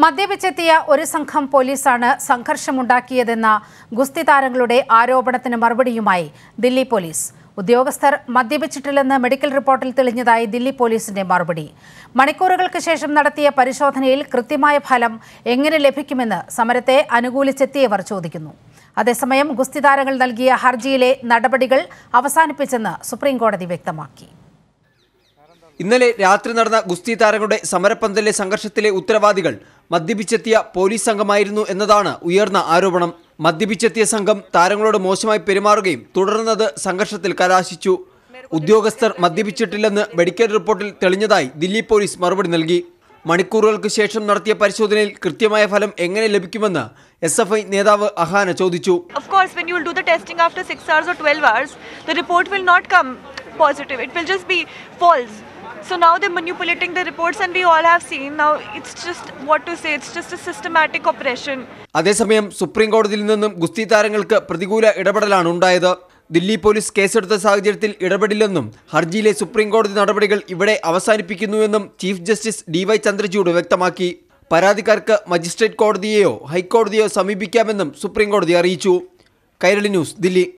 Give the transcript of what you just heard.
മദ്യപിച്ചെത്തിയ ഒരു സംഘം പോലീസാണ് സംഘർഷമുണ്ടാക്കിയതെന്ന ഗുസ്തി താരങ്ങളുടെ ആരോപണത്തിന് മറുപടിയുമായി ദില്ലി പോലീസ് ഉദ്യോഗസ്ഥർ മദ്യപിച്ചിട്ടില്ലെന്ന് മെഡിക്കൽ റിപ്പോർട്ടിൽ തെളിഞ്ഞതായി ദില്ലി പോലീസിന്റെ മറുപടി മണിക്കൂറുകൾക്ക് ശേഷം നടത്തിയ പരിശോധനയിൽ കൃത്യമായ ഫലം എങ്ങനെ ലഭിക്കുമെന്ന് സമരത്തെ അനുകൂലിച്ചെത്തിയവർ ചോദിക്കുന്നു അതേസമയം ഗുസ്തി താരങ്ങൾ നൽകിയ ഹർജിയിലെ നടപടികൾ അവസാനിപ്പിച്ചെന്ന് സുപ്രീംകോടതി വ്യക്തമാക്കി ഇന്നലെ രാത്രി നടന്ന ഗുസ്തി താരങ്ങളുടെ സമരപ്പന്തലിലെ സംഘർഷത്തിലെ ഉത്തരവാദികൾ മദ്യപിച്ചെത്തിയ പോലീസ് സംഘമായിരുന്നു എന്നതാണ് ഉയർന്ന ആരോപണം മദ്യപിച്ചെത്തിയ സംഘം താരങ്ങളോട് മോശമായി പെരുമാറുകയും തുടർന്നത് സംഘർഷത്തിൽ കലാശിച്ചു ഉദ്യോഗസ്ഥർ മദ്യപിച്ചിട്ടില്ലെന്ന് മെഡിക്കൽ റിപ്പോർട്ടിൽ തെളിഞ്ഞതായി ദില്ലി പോലീസ് മറുപടി നൽകി മണിക്കൂറുകൾക്ക് ശേഷം നടത്തിയ പരിശോധനയിൽ കൃത്യമായ ഫലം എങ്ങനെ ലഭിക്കുമെന്ന് എസ് എഫ് ഐ നേതാവ് അഹാന ചോദിച്ചു Of course, when you will do the testing after 6 hours or 12 hours, the report will not come positive. It will just be false. So now they're manipulating the reports, and we all have seen. Now it's just what to say, it's just a systematic oppression. അതേസമയം supreme കോടതിയിൽ നിന്നും ഗുസ്തി താരങ്ങൾക്ക് പ്രതികൂല ഇടപെടലാണ് ഉണ്ടായത് Delhi police കേസെടുത്ത സാഹചര്യത്തിൽ ഇടപെടില്ലെന്നും ഹർജിയിലെ സുപ്രീം കോടതി നടപടികൾ ഇവിടെ അവസാനിപ്പിക്കുന്നുവെന്നും chief justice D Y Chandrachud വ്യക്തമാക്കി പരാതിക്കാർക്ക് മജിസ്ട്രേറ്റ് കോടതിയെയോ ഹൈക്കോടതിയോ സമീപിക്കാമെന്നും സുപ്രീം കോടതി അറിയിച്ചു കൈരളി ന്യൂസ് ദില്ലി